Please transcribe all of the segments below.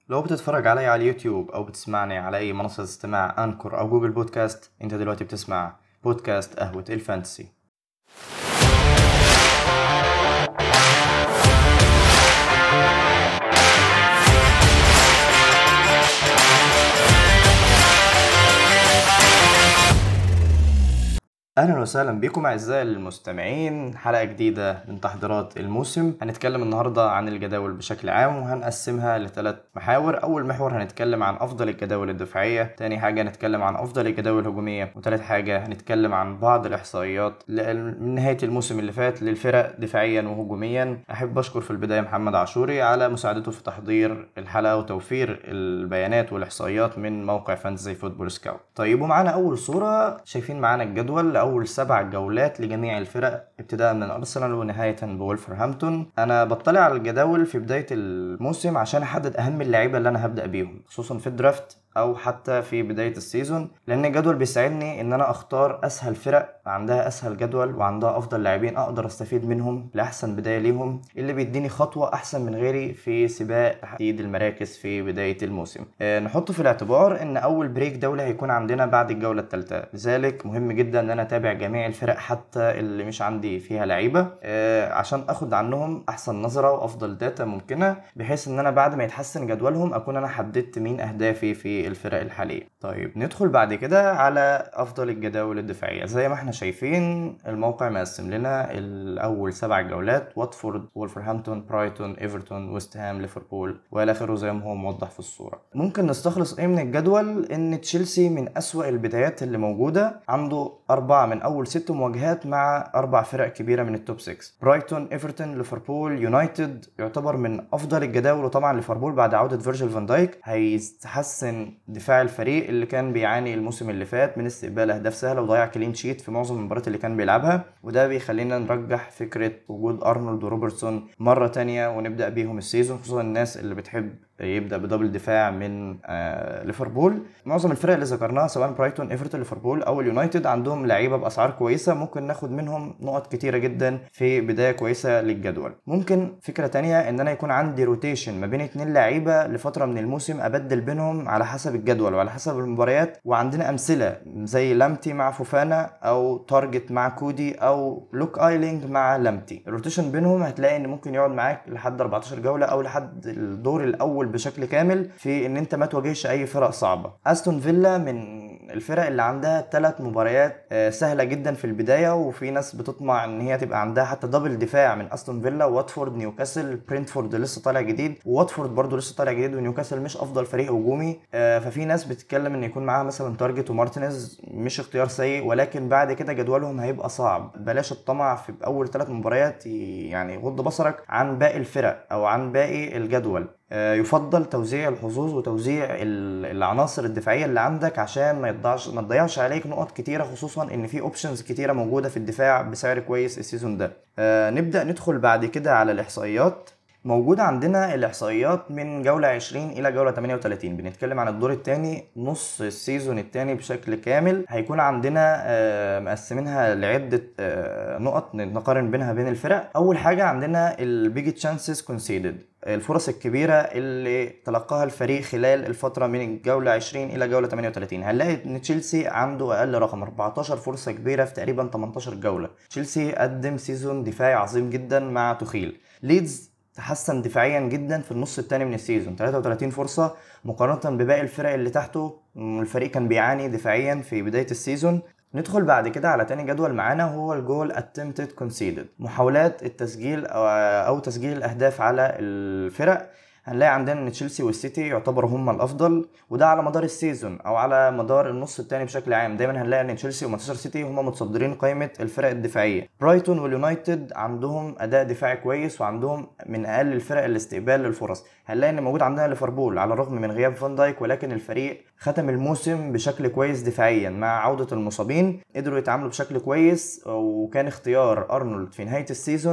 لو بتتفرج علي على اليوتيوب او بتسمعني على اي منصة استماع انكر او جوجل بودكاست انت دلوقتي بتسمع بودكاست قهوة الفانتسي اهلا وسهلا بكم اعزائي المستمعين حلقه جديده من تحضيرات الموسم هنتكلم النهارده عن الجداول بشكل عام وهنقسمها لثلاث محاور اول محور هنتكلم عن افضل الجداول الدفاعيه تاني حاجه هنتكلم عن افضل الجداول الهجوميه وثالث حاجه هنتكلم عن بعض الاحصائيات من نهايه الموسم اللي فات للفرق دفاعيا وهجوميا احب اشكر في البدايه محمد عاشوري على مساعدته في تحضير الحلقه وتوفير البيانات والاحصائيات من موقع فانتزي فوتبول سكاوت طيب ومعانا اول صوره شايفين معانا الجدول اول سبع جولات لجميع الفرق ابتداء من ارسنال ونهايه بولفرهامبتون انا بطلع على الجداول في بدايه الموسم عشان احدد اهم اللعيبه اللي انا هبدا بيهم خصوصا في الدرافت او حتى في بدايه السيزون لان الجدول بيساعدني ان انا اختار اسهل فرق عندها اسهل جدول وعندها افضل لاعبين اقدر استفيد منهم لاحسن بدايه ليهم اللي بيديني خطوه احسن من غيري في سباق تحديد المراكز في بدايه الموسم أه نحط في الاعتبار ان اول بريك دولي هيكون عندنا بعد الجوله الثالثه لذلك مهم جدا ان انا اتابع جميع الفرق حتى اللي مش عندي فيها لعيبه أه عشان اخد عنهم احسن نظره وافضل داتا ممكنه بحيث ان انا بعد ما يتحسن جدولهم اكون انا حددت مين اهدافي في الفرق الحاليه طيب ندخل بعد كده على افضل الجداول الدفاعيه زي ما احنا شايفين الموقع مقسم لنا الاول سبع جولات واتفورد وولفرهامبتون برايتون ايفرتون ويست هام ليفربول والى اخره زي ما هو موضح في الصوره ممكن نستخلص ايه من الجدول ان تشيلسي من اسوا البدايات اللي موجوده عنده اربعه من اول ست مواجهات مع اربع فرق كبيره من التوب 6 برايتون ايفرتون ليفربول يونايتد يعتبر من افضل الجداول وطبعا ليفربول بعد عوده فيرجيل فان دايك هيتحسن دفاع الفريق اللي كان بيعاني الموسم اللي فات من استقبال اهداف سهله وضياع كلين شيت في معظم المباريات اللي كان بيلعبها وده بيخلينا نرجح فكره وجود ارنولد وروبرتسون مره تانية ونبدا بيهم السيزون خصوصا الناس اللي بتحب يبدا بدبل دفاع من آه ليفربول معظم الفرق اللي ذكرناها سواء برايتون ايفرتون ليفربول او اليونايتد عندهم لعيبه باسعار كويسه ممكن ناخد منهم نقط كتيره جدا في بدايه كويسه للجدول ممكن فكره تانية ان انا يكون عندي روتيشن ما بين اتنين لعيبه لفتره من الموسم ابدل بينهم على حسب الجدول وعلى حسب المباريات وعندنا امثله زي لامتي مع فوفانا او تارجت مع كودي او لوك ايلينج مع لامتي الروتيشن بينهم هتلاقي ان ممكن يقعد معاك لحد 14 جوله او لحد الدور الاول بشكل كامل في ان انت ما تواجهش اي فرق صعبه استون فيلا من الفرق اللي عندها ثلاث مباريات سهله جدا في البدايه وفي ناس بتطمع ان هي تبقى عندها حتى دبل دفاع من استون فيلا واتفورد نيوكاسل برينتفورد لسه طالع جديد وواتفورد برضو لسه طالع جديد ونيوكاسل مش افضل فريق هجومي ففي ناس بتتكلم ان يكون معاها مثلا تارجت ومارتينيز مش اختيار سيء ولكن بعد كده جدولهم هيبقى صعب بلاش الطمع في اول ثلاث مباريات يعني غض بصرك عن باقي الفرق او عن باقي الجدول يفضل توزيع الحظوظ وتوزيع العناصر الدفاعيه اللي عندك عشان ما يضيعش ما تضيعش عليك نقط كتيره خصوصا ان في اوبشنز كتيره موجوده في الدفاع بسعر كويس السيزون ده نبدا ندخل بعد كده على الاحصائيات موجود عندنا الإحصائيات من جولة 20 إلى جولة 38 بنتكلم عن الدور الثاني نص السيزون الثاني بشكل كامل هيكون عندنا مقسمينها لعدة نقط نقارن بينها بين الفرق أول حاجة عندنا البيج تشانسز كونسيدد الفرص الكبيرة اللي تلقاها الفريق خلال الفترة من الجولة 20 إلى جولة 38 هنلاقي إن تشيلسي عنده أقل رقم 14 فرصة كبيرة في تقريبا 18 جولة تشيلسي قدم سيزون دفاعي عظيم جدا مع تخيل ليدز تحسن دفاعيا جدا في النص الثاني من السيزون 33 فرصة مقارنة بباقي الفرق اللي تحته الفريق كان بيعاني دفاعيا في بداية السيزون ندخل بعد كده على تاني جدول معانا وهو الجول attempted conceded محاولات التسجيل أو تسجيل الأهداف على الفرق هنلاقي عندنا ان تشيلسي والسيتي يعتبروا هم الافضل وده على مدار السيزون او على مدار النص الثاني بشكل عام دايما هنلاقي ان تشيلسي ومانشستر سيتي هم متصدرين قائمه الفرق الدفاعيه برايتون واليونايتد عندهم اداء دفاعي كويس وعندهم من اقل الفرق الاستقبال للفرص هنلاقي ان موجود عندنا ليفربول على الرغم من غياب فان دايك ولكن الفريق ختم الموسم بشكل كويس دفاعيا مع عوده المصابين قدروا يتعاملوا بشكل كويس وكان اختيار ارنولد في نهايه السيزون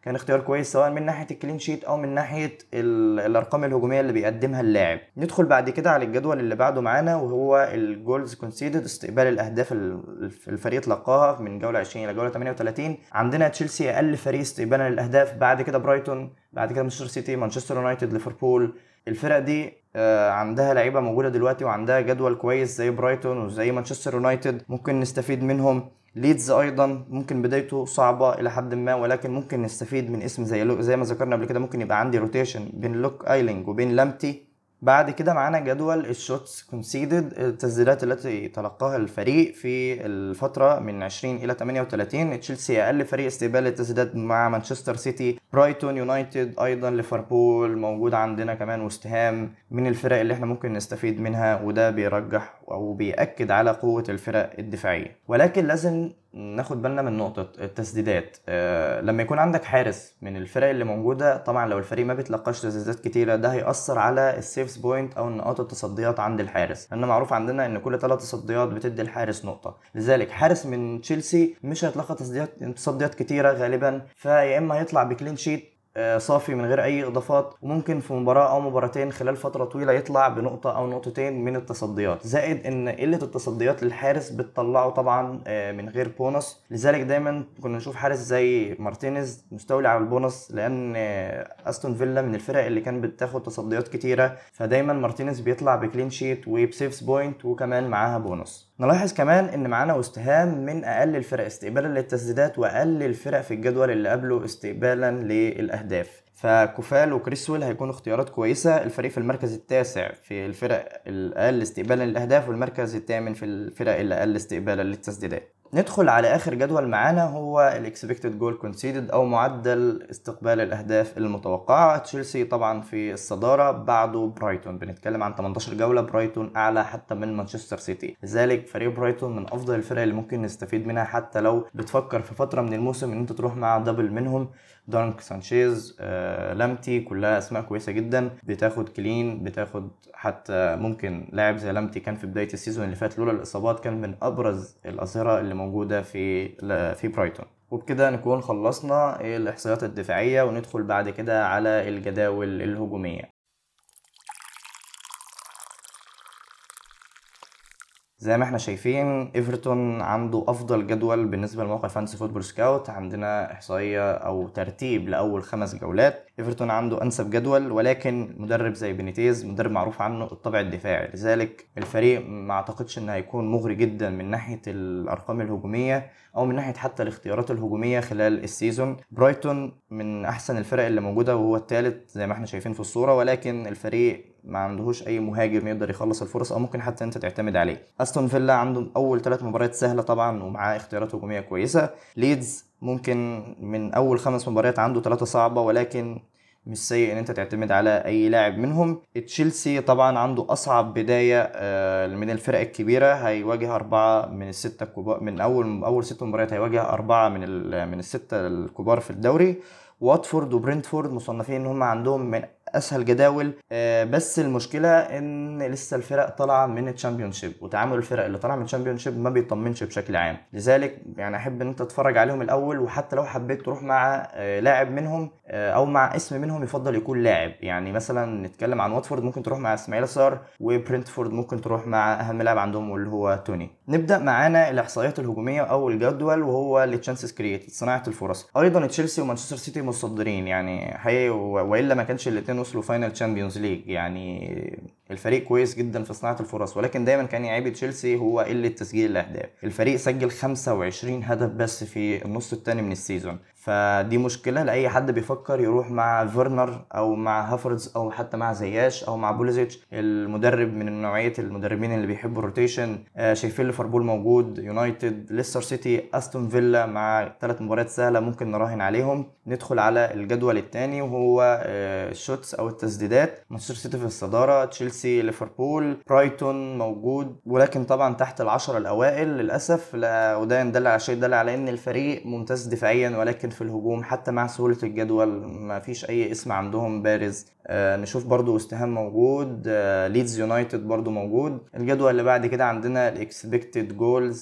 كان اختيار كويس سواء من ناحيه الكلين شيت او من ناحيه الارقام الهجوميه اللي بيقدمها اللاعب ندخل بعد كده على الجدول اللي بعده معانا وهو الجولز كونسيدد استقبال الاهداف الفريق تلقاها من جوله 20 الى جوله 38 عندنا تشيلسي اقل فريق استقبالا للاهداف بعد كده برايتون بعد كده مانشستر سيتي مانشستر يونايتد ليفربول الفرق دي آه، عندها لعيبه موجوده دلوقتي وعندها جدول كويس زي برايتون وزي مانشستر يونايتد ممكن نستفيد منهم ليدز ايضا ممكن بدايته صعبه الى حد ما ولكن ممكن نستفيد من اسم زي زي ما ذكرنا قبل كده ممكن يبقى عندي روتيشن بين لوك ايلينج وبين لامتي بعد كده معانا جدول الشوتس كونسيدد التسديدات التي تلقاها الفريق في الفترة من 20 إلى 38 تشيلسي أقل فريق استقبال التسديدات مع مانشستر سيتي برايتون يونايتد أيضا ليفربول موجود عندنا كمان وستهام من الفرق اللي احنا ممكن نستفيد منها وده بيرجح أو بيأكد على قوة الفرق الدفاعية ولكن لازم ناخد بالنا من نقطة التسديدات أه لما يكون عندك حارس من الفرق اللي موجودة طبعا لو الفريق ما بيتلقاش تسديدات كتيرة ده هيأثر على السيفز بوينت أو نقاط التصديات عند الحارس لأن معروف عندنا إن كل ثلاث تصديات بتدي الحارس نقطة لذلك حارس من تشيلسي مش هيتلقى تصديات تصديات كتيرة غالبا فيا إما هيطلع بكلين شيت آه، صافي من غير اي اضافات وممكن في مباراه او مباراتين خلال فتره طويله يطلع بنقطه او نقطتين من التصديات زائد ان قله التصديات للحارس بتطلعه طبعا آه، من غير بونص لذلك دايما كنا نشوف حارس زي مارتينيز مستولي على البونص لان آه، استون فيلا من الفرق اللي كان بتاخد تصديات كتيره فدايما مارتينيز بيطلع بكلين شيت وبسيفز بوينت وكمان معاها بونص نلاحظ كمان ان معانا وستهام من اقل الفرق استقبالا للتسديدات واقل الفرق في الجدول اللي قبله استقبالا للاهداف فكوفال وكريسويل هيكونوا اختيارات كويسة الفريق في المركز التاسع في الفرق الأقل استقبالا للأهداف والمركز الثامن في الفرق اللي أقل استقبالا للتسديدات ندخل على اخر جدول معانا هو الاكسبكتد جول كونسيدد او معدل استقبال الاهداف المتوقعه تشيلسي طبعا في الصداره بعده برايتون بنتكلم عن 18 جوله برايتون اعلى حتى من مانشستر سيتي لذلك فريق برايتون من افضل الفرق اللي ممكن نستفيد منها حتى لو بتفكر في فتره من الموسم ان انت تروح مع دبل منهم دارك سانشيز آه، لامتي كلها اسماء كويسه جدا بتاخد كلين بتاخد حتى ممكن لاعب زي لامتي كان في بدايه السيزون اللي فات لولا الاصابات كان من ابرز الاظهره اللي موجوده في في برايتون وبكده نكون خلصنا الاحصائيات الدفاعيه وندخل بعد كده على الجداول الهجوميه زي ما احنا شايفين ايفرتون عنده افضل جدول بالنسبه لموقع فانسي فوتبول سكاوت عندنا احصائيه او ترتيب لاول خمس جولات ايفرتون عنده انسب جدول ولكن مدرب زي بينيتيز مدرب معروف عنه الطابع الدفاعي لذلك الفريق ما اعتقدش انه هيكون مغري جدا من ناحيه الارقام الهجوميه او من ناحيه حتى الاختيارات الهجوميه خلال السيزون برايتون من احسن الفرق اللي موجوده وهو الثالث زي ما احنا شايفين في الصوره ولكن الفريق ما عندهوش اي مهاجم يقدر يخلص الفرص او ممكن حتى انت تعتمد عليه استون فيلا عنده اول ثلاث مباريات سهله طبعا ومعاه اختيارات هجوميه كويسه ليدز ممكن من اول خمس مباريات عنده ثلاثه صعبه ولكن مش سيء ان انت تعتمد على اي لاعب منهم تشيلسي طبعا عنده اصعب بدايه آه، من الفرق الكبيره هيواجه اربعه من السته الكبار من اول اول ست مباريات هيواجه اربعه من من السته الكبار في الدوري واتفورد وبرنتفورد مصنفين ان هم عندهم من اسهل جداول آه، بس المشكله ان لسه الفرق طالعه من الشامبيونشيب وتعامل الفرق اللي طالعه من الشامبيونشيب ما بيطمنش بشكل عام لذلك يعني احب ان انت تتفرج عليهم الاول وحتى لو حبيت تروح مع آه، لاعب منهم آه، او مع اسم منهم يفضل يكون لاعب يعني مثلا نتكلم عن واتفورد ممكن تروح مع اسماعيل صار وبرنتفورد ممكن تروح مع اهم لاعب عندهم واللي هو توني نبدا معانا الاحصائيات الهجوميه او الجدول وهو التشانسز كرييت صناعه الفرص ايضا تشيلسي ومانشستر سيتي متصدرين يعني حقيقي والا ما كانش الاثنين وصلوا فاينل تشامبيونز ليج يعني الفريق كويس جدا في صناعه الفرص ولكن دايما كان يعيب تشيلسي هو قله تسجيل الاهداف الفريق سجل 25 هدف بس في النص الثاني من السيزون فدي مشكله لاي حد بيفكر يروح مع فيرنر او مع هافرز او حتى مع زياش او مع بوليزيتش المدرب من نوعيه المدربين اللي بيحبوا الروتيشن آه، شايفين ليفربول موجود يونايتد ليستر سيتي استون فيلا مع ثلاث مباريات سهله ممكن نراهن عليهم ندخل على الجدول الثاني وهو الشوتس آه، او التسديدات مانشستر سيتي في الصداره تشيلسي ليفربول برايتون موجود ولكن طبعا تحت العشرة الاوائل للاسف لا وده يدل على شيء يدل على ان الفريق ممتاز دفاعيا ولكن في الهجوم حتى مع سهولة الجدول ما فيش أي اسم عندهم بارز آه نشوف برضو وستهام موجود آه ليدز يونايتد برضو موجود الجدول اللي بعد كده عندنا الاكسبكتد جولز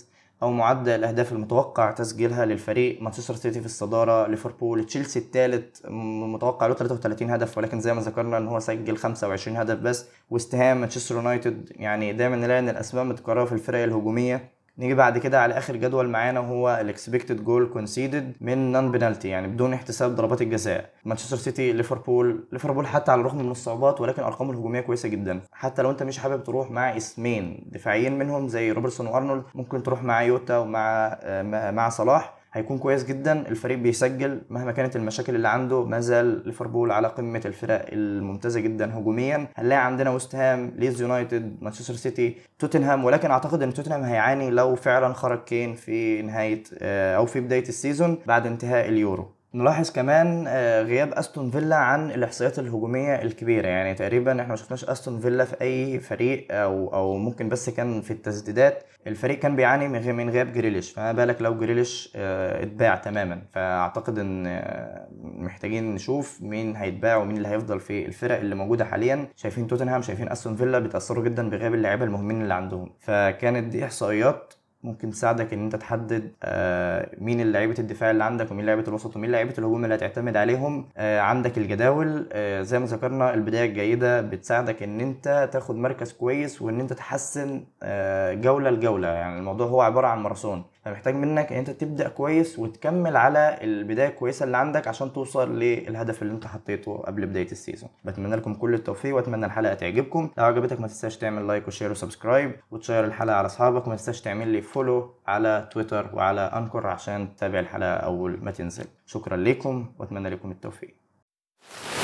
او معدل الاهداف المتوقع تسجيلها للفريق مانشستر سيتي في الصداره ليفربول تشيلسي الثالث متوقع له 33 هدف ولكن زي ما ذكرنا ان هو سجل 25 هدف بس وست هام مانشستر يونايتد يعني دايما نلاقي ان الاسماء متكرره في الفرق الهجوميه نيجي بعد كده على اخر جدول معانا وهو الاكسبكتد جول كونسيدد من نون بنالتي يعني بدون احتساب ضربات الجزاء مانشستر سيتي ليفربول ليفربول حتى على الرغم من الصعوبات ولكن ارقامه الهجوميه كويسه جدا حتى لو انت مش حابب تروح مع اسمين دفاعيين منهم زي روبرتسون وارنولد ممكن تروح مع يوتا ومع مع صلاح هيكون كويس جدا الفريق بيسجل مهما كانت المشاكل اللي عنده ما زال ليفربول على قمه الفرق الممتازه جدا هجوميا هنلاقي عندنا وست هام ليدز يونايتد مانشستر سيتي توتنهام ولكن اعتقد ان توتنهام هيعاني لو فعلا خرج كين في نهايه او في بدايه السيزون بعد انتهاء اليورو نلاحظ كمان غياب استون فيلا عن الاحصائيات الهجوميه الكبيره يعني تقريبا احنا ما شفناش استون فيلا في اي فريق او او ممكن بس كان في التسديدات الفريق كان بيعاني من غياب جريليش فما بالك لو جريليش اتباع تماما فاعتقد ان محتاجين نشوف مين هيتباع ومين اللي هيفضل في الفرق اللي موجوده حاليا شايفين توتنهام شايفين استون فيلا بيتاثروا جدا بغياب اللعيبه المهمين اللي عندهم فكانت دي احصائيات ممكن تساعدك ان انت تحدد مين لعيبه الدفاع اللي عندك ومين لعيبه الوسط ومين لعيبه الهجوم اللي هتعتمد عليهم عندك الجداول زي ما ذكرنا البدايه الجيده بتساعدك ان انت تاخد مركز كويس وان انت تحسن جوله لجوله يعني الموضوع هو عباره عن ماراثون فمحتاج منك ان انت تبدا كويس وتكمل على البدايه الكويسه اللي عندك عشان توصل للهدف اللي انت حطيته قبل بدايه السيزون بتمنى لكم كل التوفيق واتمنى الحلقه تعجبكم لو عجبتك ما تنساش تعمل لايك وشير وسبسكرايب وتشير الحلقه على اصحابك وما تنساش تعمل لي فولو على تويتر وعلى انكر عشان تتابع الحلقه اول ما تنزل شكرا لكم واتمنى لكم التوفيق